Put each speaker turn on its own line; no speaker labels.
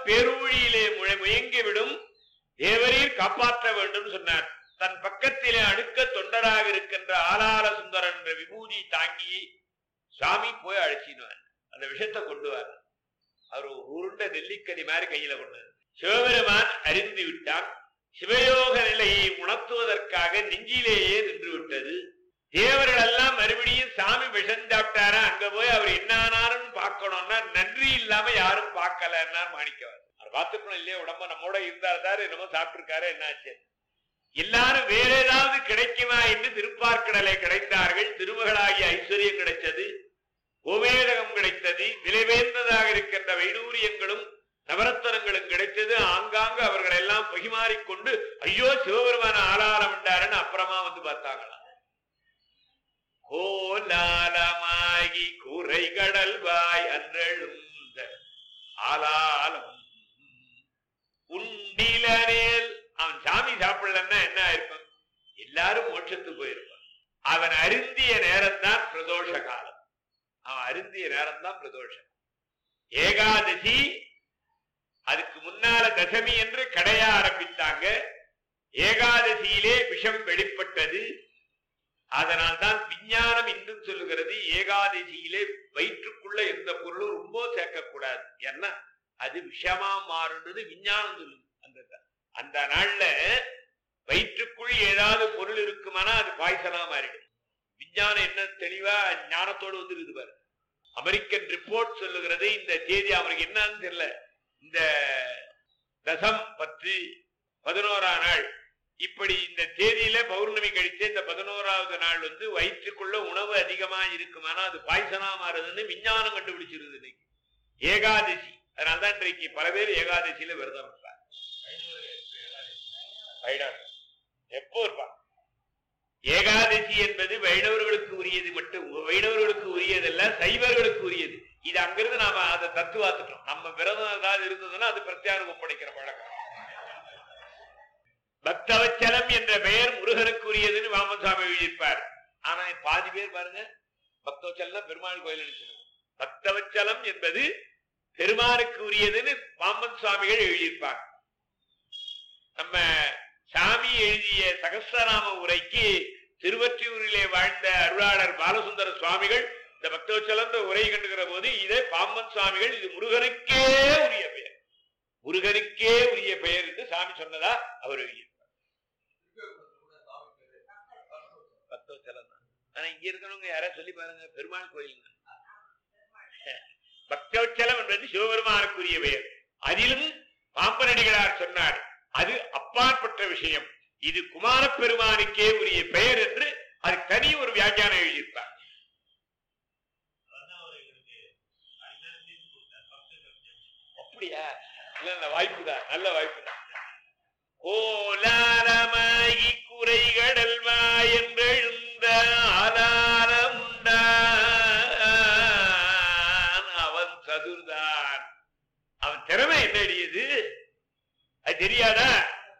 பேரூழியிலே முழ- முயங்கிவிடும் தேவரீர் காப்பாற்ற வேண்டும் சொன்னார் தன் பக்கத்திலே அணுக்க தொண்டராக இருக்கின்ற ஆலால சுந்தரன் என்ற விபூதி தாங்கி சாமி போய் அழைச்சிடுவார் அந்த விஷயத்தை கொண்டு வர அவர் ஒரு உருண்ட நெல்லிக்கனி மாதிரி கையில கொண்டு வந்தார். சிவபெருமான் அறிந்து விட்டான் சிவயோக நிலையை உணர்த்துவதற்காக நெஞ்சிலேயே நின்று விட்டது தேவர்கள் எல்லாம் மறுபடியும் சாமி விஷம் சாப்பிட்டாரா அங்க போய் அவர் என்ன ஆனாருன்னு பார்க்கணும்னா நன்றி இல்லாம யாரும் பார்க்கலன்னா மாணிக்கவர் அவர் பார்த்துக்கணும் இல்லையா உடம்ப நம்மோட இருந்தார் சார் என்னமோ சாப்பிட்டிருக்காரு என்னாச்சு எல்லாரும் வேற ஏதாவது கிடைக்குமா என்று திருப்பார்க்கடலை கிடைத்தார்கள் திருமகளாகிய ஐஸ்வர்யம் கிடைச்சது கோமேதகம் கிடைத்தது விலைவேந்ததாக இருக்கின்ற வைடூரியங்களும் நவரத்தனங்களும் கிடைத்தது ஆங்காங்கு அவர்கள் எல்லாம் பகிமாறிக்கொண்டு ஐயோ சிவபெருமான ஆளாரம் உண்டாருன்னு அப்புறமா வந்து பார்த்தாங்களாம் கோலாலமாகி கூரை கடல் வாய் அன்றெழுந்த ஆலாலம் உண்டிலனேல் அவன் சாமி சாப்பிடலன்னா என்ன ஆயிருப்பான் எல்லாரும் மோட்சத்துக்கு போயிருப்பான் அவன் அருந்திய நேரம் தான் பிரதோஷ காலம் அவன் அருந்திய நேரம் தான் பிரதோஷம் ஏகாதசி அதுக்கு முன்னால தசமி என்று கடைய ஆரம்பித்தாங்க ஏகாதசியிலே விஷம் வெளிப்பட்டது அதனால் தான் விஞ்ஞானம் இன்னும் சொல்லுகிறது ஏகாதசியிலே வயிற்றுக்குள்ள எந்த பொருளும் ரொம்ப சேர்க்கக்கூடாது ஏன்னா அது விஷமா மாறுன்றது விஞ்ஞானம் சொல்லுது அந்த அந்த நாள்ல வயிற்றுக்குள் ஏதாவது பொருள் இருக்குமானா அது பாய்சனா மாறிடும் விஞ்ஞானம் என்ன தெளிவா ஞானத்தோடு வந்து இருக்குது பாரு அமெரிக்கன் ரிப்போர்ட் சொல்லுகிறது இந்த தேதி அவருக்கு என்னன்னு தெரியல இந்த தசம் பத்து பதினோராம் நாள் இப்படி இந்த தேதியில பௌர்ணமி கழித்து இந்த பதினோராவது நாள் வந்து வயிற்றுக்குள்ள உணவு அதிகமா இருக்குமானா அது பாய்சனா மாறுதுன்னு விஞ்ஞானம் கண்டுபிடிச்சிருது இன்னைக்கு ஏகாதசி அதனால்தான் இன்றைக்கு பல பேர் ஏகாதசியில விரதம் இருப்பார் வைணவர். எப்போ இருப்பான் ஏகாதசி என்பது வைணவர்களுக்கு உரியது மட்டும் வைணவர்களுக்கு உரியதல்ல சைவர்களுக்கு உரியது இது அங்கிருந்து நாம அதை தத்துவாத்துட்டோம் நம்ம விரதம் ஏதாவது இருந்ததுன்னா அது பிரத்யாரம் ஒப்படைக்கிற பழக்கம் பக்தவச்சலம் என்ற பெயர் முருகனுக்கு உரியதுன்னு வாமசாமி எழுதியிருப்பார் ஆனா பாதி பேர் பாருங்க பக்தவச்சலம் பெருமாள் கோயில் நினைச்சிருக்கோம் பக்தவச்சலம் என்பது பெருமானுக்கு உரியதுன்னு பாம்பன் சுவாமிகள் எழுதியிருப்பாங்க நம்ம சாமி எழுதிய சகஸ்ரநாம உரைக்கு திருவற்றியூரிலே வாழ்ந்த அருளாளர் பாலசுந்தர சுவாமிகள் இந்த பக்தவச்சலந்த உரை கண்டுகிற போது இதை பாம்பன் சுவாமிகள் இது முருகனுக்கே உரிய பெயர் முருகனுக்கே உரிய பெயர் என்று சாமி சொன்னதா அவர் எழுதியிருப்பார் பக்தவச்சலம் தான் ஆனா இங்க இருக்கிறவங்க யாரா சொல்லி பாருங்க பெருமாள் கோயில் பக்தவச்சலம் என்பது சிவபெருமானுக்குரிய பெயர் அதிலும் பாம்பனடிகளார் சொன்னார் அது அப்பாற்பட்ட விஷயம் இது குமார பெருமானுக்கே உரிய பெயர் என்று அது தனி ஒரு வியாக்கியானம் எழுதியிருப்பார் அப்படியா இல்ல இல்ல வாய்ப்புதான் நல்ல வாய்ப்புதான் கோலாரமாகி குறைகடல் வாயென்றெழுந்த ஆதாரமுண்டான் அவன் சதுர்தான் அவன் திறமை என்ன அடியது அது தெரியாதா